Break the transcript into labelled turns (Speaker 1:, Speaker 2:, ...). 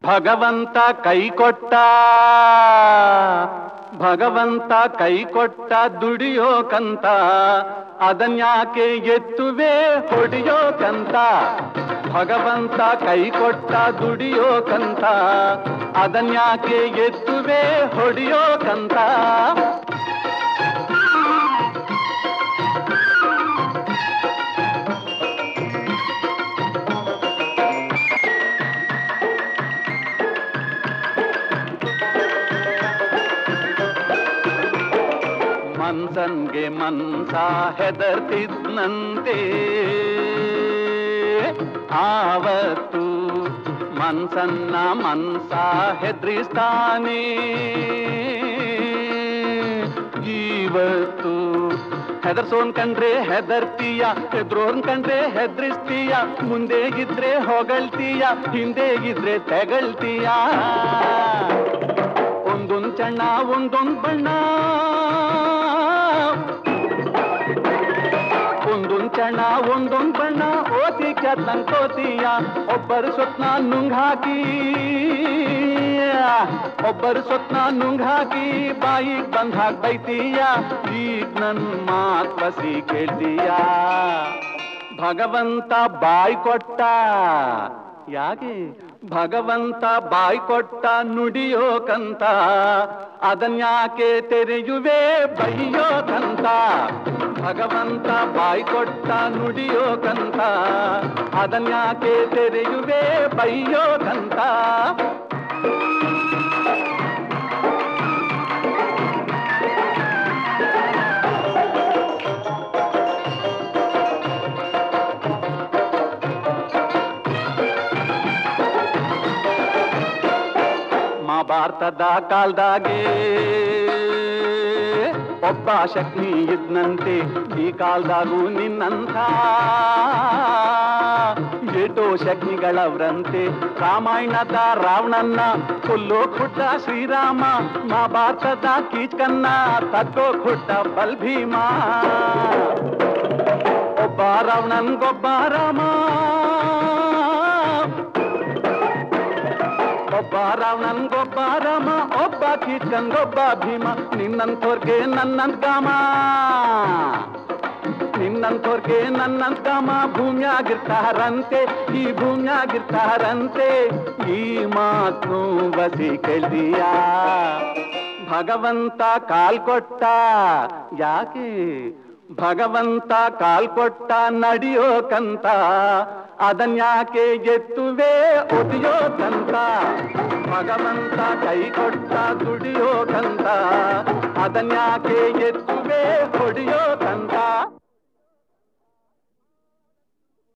Speaker 1: ಭಗವಂತ ಕೈ ಕೊಟ್ಟ ಭಗವಂತ ಕೈ ಕೊಟ್ಟ ದುಡಿಯೋಕಂತ ಅದನ್ಯಾಕೆ ಎತ್ತುವೆ ಹೊಡಿಯೋಕಂತ ಭಗವಂತ ಕೈ ಕೊಟ್ಟ ದುಡಿಯೋಕಂತ ಅದನ್ಯಾಕೆ ಎತ್ತುವೆ ಹೊಡಿಯೋಕಂತ ಮನ್ಸನ್ಗೆ ಮನ್ಸ ಹೆದರ್ತಿದ್ನಂತೆ ಆವತ್ತು ಮನ್ಸನ್ನ ಮನ್ಸ ಹೆದ್ರಿಸ್ತಾನೆ ಇವತ್ತು ಹೆದರ್ಸೋನ್ ಕಂಡ್ರೆ ಹೆದರ್ತೀಯ ಹೆದ್ರೋನ್ ಕಂಡ್ರೆ ಹೆದ್ರಿಸ್ತೀಯ ಮುಂದೆ ಇದ್ರೆ ಹೊಗಳ್ತೀಯ ಹಿಂದೆ ಇದ್ರೆ ತೆಗಳ್ತೀಯ ಒಂದೊಂದ್ ಚಣ್ಣ ಒಂದೊಂದ್ ಬಣ್ಣ ಒಂದೊಂದ್ ಚಣ್ಣ ಒಂದೊಂದ್ ಬಣ್ಣ ಓತಿ ಕೋತೀಯ ಒಬ್ಬರು ಸ್ವಪ್ನ ನುಂಗ್ ಹಾಕಿ ಒಬ್ಬರು ಸ್ವಪ್ನ ನುಂಗ್ ಹಾಕಿ ಬಾಯಿಗ್ ಬಂದ್ ಹಾಕ್ ಬೈತೀಯ ಈಗ ನನ್ ಮಾತ್ ಬಸಿ ಕೇಳ್ತೀಯ ಭಗವಂತ ಬಾಯ್ ಕೊಟ್ಟ ಯಾಕೆ ಭಗವಂತ ಬಾಯ್ ಕೊಟ್ಟ ನುಡಿಯೋಕಂತ ಅದನ್ಯಾಕೆ ತೆರೆಯುವೆ ಬೈಯೋಕಂತ ಭಗವಂತ ಬಾಯ್ ಕೊಟ್ಟ ನುಡಿಯೋಕಂತ ಅದನ್ಯಾಕೆ ತೆರೆಯುವೆ ಬೈಯೋಕಂತ ಮಹಾಭಾರತದ ಕಾಲ್ದಾಗೆ ಒಬ್ಬ ಶಕ್ತಿ ಇದ್ನಂತೆ ಈ ಕಾಲ್ದಾಗೂ ನಿನ್ನಂಥ ಏಟೋ ಶಕ್ತಿಗಳವ್ರಂತೆ ರಾಮಾಯಣದ ರಾವಣನ್ನ ಕೊಲ್ಲೋ ಖುಟ್ಟ ಶ್ರೀರಾಮ ಮಹಾಭಾರತದ ಕೀಚಕನ್ನ ತಕ್ಕೋ ಖುಟ್ಟ ಬಲ್ಭೀಮ ಒಬ್ಬ ರಾವಣನ್ಗೊಬ್ಬ ರಾಮ ಒಬ್ಬ ರಾವಣನ್ಗೊಬ್ಬ ರಾಮ ಒಬ್ಬ ಕೀಚಕನ್ಗೊಬ್ಬ ಭೀಮ ನಿನ್ನಂಥವ್ರಿಗೆ ನನ್ನಂತ ಕಾಮ ನಿನ್ನಂಥವ್ರಿಗೆ ನನ್ನಂತ ಕಾಮ ಭೂಮಿಯಾಗಿರ್ತಾರಂತೆ ಈ ಭೂಮಿಯಾಗಿರ್ತಾರಂತೆ ಈ ಮಾತು ಬಸಿ ಕೇಳ್ದೀಯ ಭಗವಂತ ಕಾಲ್ ಕೊಟ್ಟ ಯಾಕೆ ಭಗವಂತ ಕಾಲ್ ಕೊಟ್ಟ ನಡಿಯೋಕಂತ ಅದನ್ಯಾಕೆ ಎತ್ತುವೆ ಒದಿಯೋಕಂತ ಭಗವಂತ ಕೈ ಕೊಟ್ಟ ದುಡಿಯೋಕಂತ ಅದನ್ಯಾಕೆ ಎತ್ತುವೆ ಹೊಡಿಯೋಕಂತ